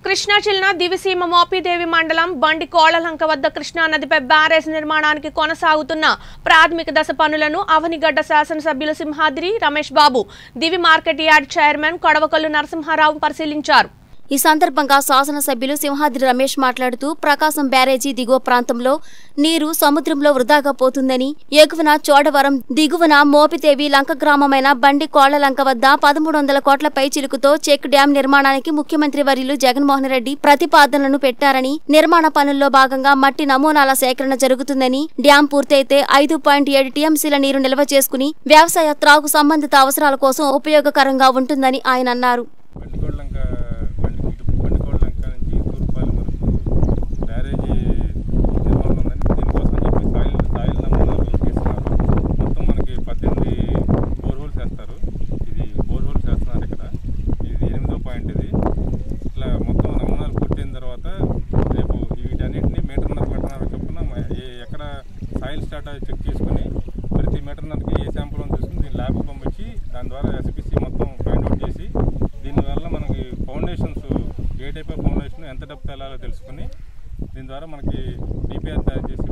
కృష్ణా జిల్లా దివిసీమ మోపిదేవి మండలం బండి కోళ్లలంక వద్ద కృష్ణా నదిపై బ్యారేజ్ నిర్మాణానికి కొనసాగుతున్న ప్రాథమిక దశ పనులను అవనిగడ్డ శాసనసభ్యులు Simhadri Ramesh Babu Divi market yard chairman Kodavakollu Narasimharao పరిశీలించారు ఈ సందర్భంగా శాసనసభ్యులు సింహాద్రి రమేష్ మాట్లాడుతూ ప్రకాశం బ్యారేజీ దిగువ ప్రాంతంలో నీరు సముద్రంలో వృధాగా పోతుందని ఎగువన చోడవరం దిగువన మోపితేవి లంక గ్రామమైన బండి కోళ్ల లంక వద్ద పదమూడు వందల కోట్ల పై చిలుకుతో చెక్ డ్యాం నిర్మాణానికి ముఖ్యమంత్రి వర్యులు జగన్మోహన్ రెడ్డి ప్రతిపాదనలను పెట్టారని నిర్మాణ పనుల్లో భాగంగా మట్టి నమూనాల సేకరణ జరుగుతుందని డ్యాం పూర్తయితే ఐదు పాయింట్ ఏడు టీఎంసీల నీరు నిల్వ చేసుకుని వ్యవసాయ త్రాగు సంబంధిత అవసరాల కోసం ఉపయోగకరంగా ఉంటుందని ఆయన అన్నారు బండికోళ్ళంక బండి ఇటు బండికోళ్ళంక నుంచి తూర్పాలెం వరకు బ్యారేజీ నిర్మాణం ఉందని దీనికోసం చెప్పి సాయిల్ సాయిల్ నమూనాలు తీస్తున్నారు మొత్తం మనకి పద్దెనిమిది బోర్హోల్స్ వేస్తారు ఇది బోర్హోల్స్ వేస్తున్నారు ఇక్కడ ఇది ఎనిమిదో పాయింట్ ఇది ఇట్లా మొత్తం నమూనాలు పూర్తయిన తర్వాత రేపు వీటన్నిటిని మీటర్న్నర మీటర్న్నర చొప్పున మ- ఏ ఎక్కడ సాయిల్ స్టార్ట్ చెక్ చేసుకుని ప్రతి మీటర్న్నరకి ఏ శాంపుల్ తీసుకుని దీని ల్యాబ్ పంపించి దాని ద్వారా ఎస్పిసి మొత్తం ఫైండ్ అవుట్ చేసి దీనివల్ల మనకి ఫౌండేషన్స్ ఏ టైప్ ఆఫ్ ఫౌండేషన్ ఎంత డెప్త్ వెళ్ళాలో తెలుసుకుని దీని ద్వారా మనకి డిపిఆర్ తయారు చేసి